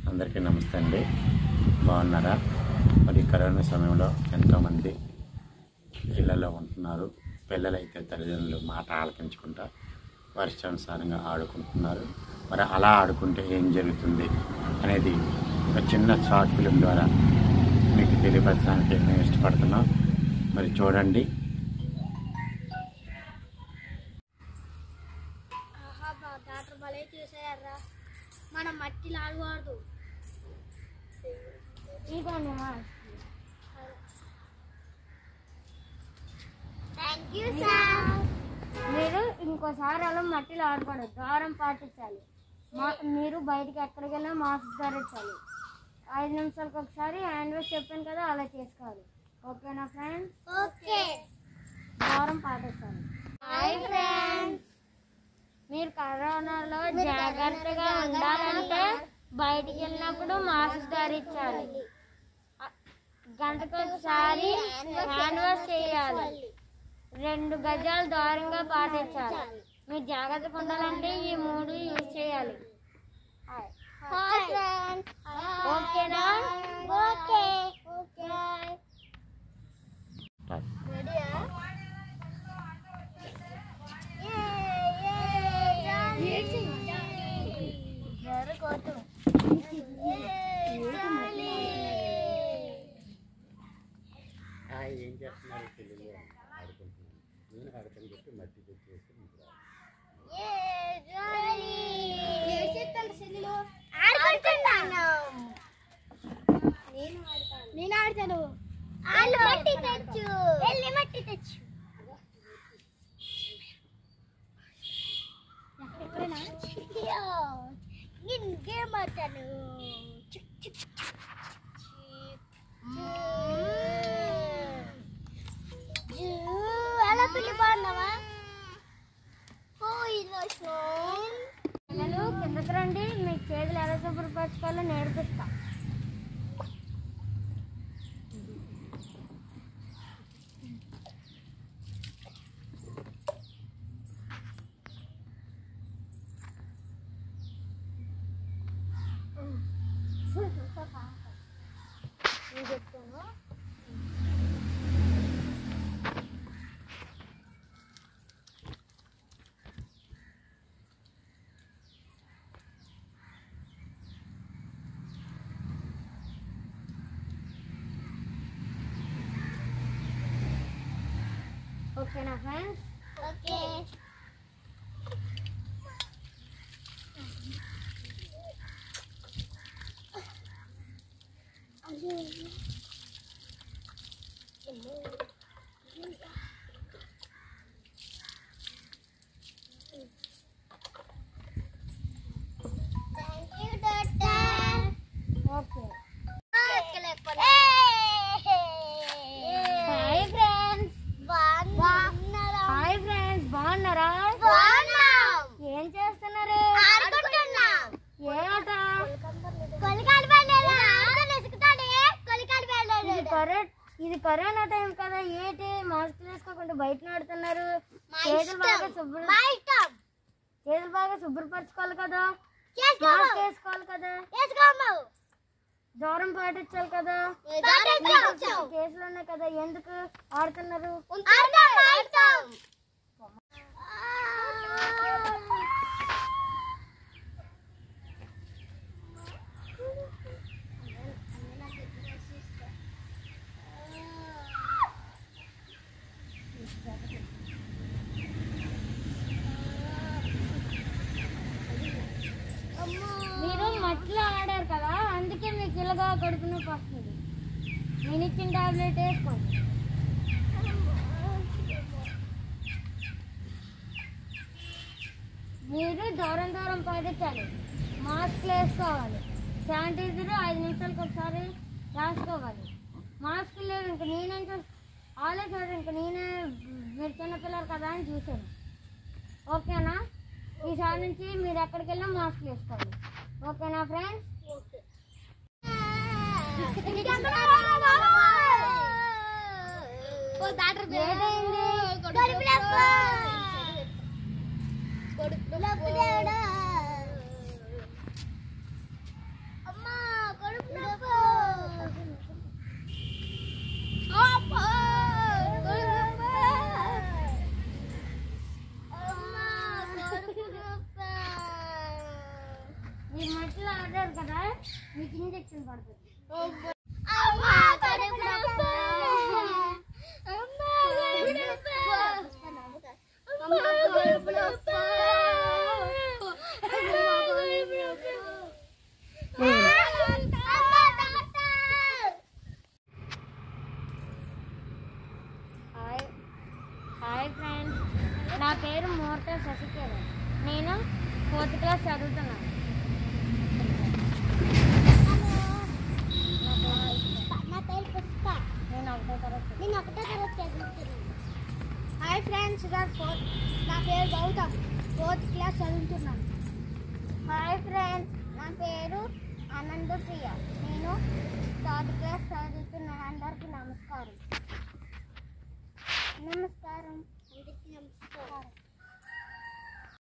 అందరికీ నమస్తే అండి బాగున్నారా మరి కరోనా సమయంలో ఎంతోమంది ఇళ్లలో ఉంటున్నారు పిల్లలైతే తల్లిదండ్రులు మాట ఆలకించుకుంటా వర్షానుసారంగా ఆడుకుంటున్నారు మరి అలా ఆడుకుంటే ఏం జరుగుతుంది అనేది ఒక చిన్న షార్ట్ ఫిలిం ద్వారా మీకు తెలియపరచడానికి నేను ఇష్టపడుతున్నాం మరి చూడండి ఆహా బా డాక్టర్ భలే చూసారా మనం మట్టిలో ఆడకూడదు థ్యాంక్ యూ సార్ మీరు ఇంకోసారి అలా మట్టిలో ఆడుకోండి దూరం పాటించాలి మా- మీరు బయటికి ఎక్కడికి వెళ్ళినా మాస్క్ ధరించాలి ఐదు నిమిషాలకు ఒకసారి హ్యాండ్ వాష్ చెప్పాను కదా అలా చేసుకోవాలి ఓకేనా ఫ్రెండ్స్ ఓకే దూరం పాటించాలి హాయ్ ఫ్రెండ్స్ మీరు కరోనాలో జాగ్రత్తగా ఉండాలంటే బయటికి వెళ్ళినప్పుడు మాస్క్ ధరించాలి అ- గంటకు ఒకసారి హ్యాండ్ వాష్ చేయాలి రెండు గజాలు దూరంగా పాటించాలి మీరు జాగ్రత్తగా ఉండాలంటే ఈ మూడు యూజ్ చేయాలి హాయ్ ఫ్రెండ్స్ ఓకేనా ఓకే ఓకే రెడీయా ఏం చేస్తున్నారు పిల్లలు ఆడుకుంటున్నాను నేను ఆడుకొని చెప్పి మట్టి తెచ్చేసి నేను ఆడతాను వాళ్ళు మట్టి తెచ్చు వెళ్ళి మట్టి తెచ్చు ఎక్కడెక్కడనా నేను గేమ్ ఆడతాను చిక్ చిక్ చిక్ అలా పిల్లి బాగున్నావా పిల్లలు కిందకి రండి మీకు చేతులు ఎలా శుభ్రపరచుకోవాలో నేర్పిస్తా నేను చెప్తాను ఓకేనా friends okay thank you doctor okay hi friends బాగున్నారా హాయ్ ఫ్రెండ్స్ బాగున్నారా బాగున్నాం ఏం చేస్తున్నారు ఆడుకుంటున్నాం ఏ ఆట కొలికాడు పడలేదు ఆడుకొని ఇసుకుతాడే కొలికాడు ఇది పడలేదు కరో ఇది కరోనా టైం కదా ఏంటి మాస్క్ వేసుకోకుండా బయట ఆడుతున్నారు చేతులు బాగా శుభ్ర మా ఇష్టం చేతులు బాగా శుభ్రపరచుకోవాలి కదా చేసుకోము మాస్క్ వేసుకోవాలి కదా చేసుకోము దూరం పాటించాలి కదా దాటించు. కేసులు ఉన్నాయి కదా ఎందుకు ఆడుతున్నారు ఆడతాం, ఆడతాం. మీరు మట్టిలో ఆడారు కదా అందుకే మీకు ఇలాగా కడుపు నొప్పి వస్తుంది నేను ఇచ్చిన టాబ్లెట్ వేసుకోండి మీరు దూరం దూరం పాటించాలి మాస్క్ వేసుకోవాలి శానిటైజర్ ఐదు నిమిషాలకు ఒకసారి రాసుకోవాలి మాస్క్ లేదు ఇంక నేనేం చూస్ ఆలోచన ఇంక నేనే మీరు చిన్నపిల్లలు కదా అని చూశాను ఓకేనా ఈసారి నుంచి మీరు ఎక్కడికి వెళ్ళినా మాస్క్ వేసుకోవాలి ఓకేనా ఫ్రెండ్స్ ఏదైంది అమ్మా కడుపు నొప్పి అబ్బా కడుపు నొప్పి అమ్మా కడుపు నొప్పి మీరు మట్టిలో ఆడారు కదా మీకు ఇంజెక్షన్ పడుతుంది అమ్మా కడుపు నొప్పి అమ్మా కడుపు నొప్పి అమ్మా కడుపు నొప్పి అమ్మా కడుపు నొప్పి అమ్మా డాక్టర్ హాయ్ హాయ్ ఫ్రెండ్స్ నా పేరు మోర్త శశికేర నేను ఫోర్త్ క్లాస్ చదువుతున్నాను నా పేరు పుష్ప నేను ఒకటో తరగతి నేను ఒకటో తరగతి చదువుతున్నాను హాయ్ ఫ్రెండ్స్ ఫోర్త్ నా పేరు గౌతమ్ ఫోర్త్ క్లాస్ చదువుతున్నాను హాయ్ ఫ్రెండ్స్ నా పేరు ఆనంద ప్రియ నేను థర్డ్ క్లాస్ చదువుతున్నాను అందరికీ నమస్కారం నమస్కారం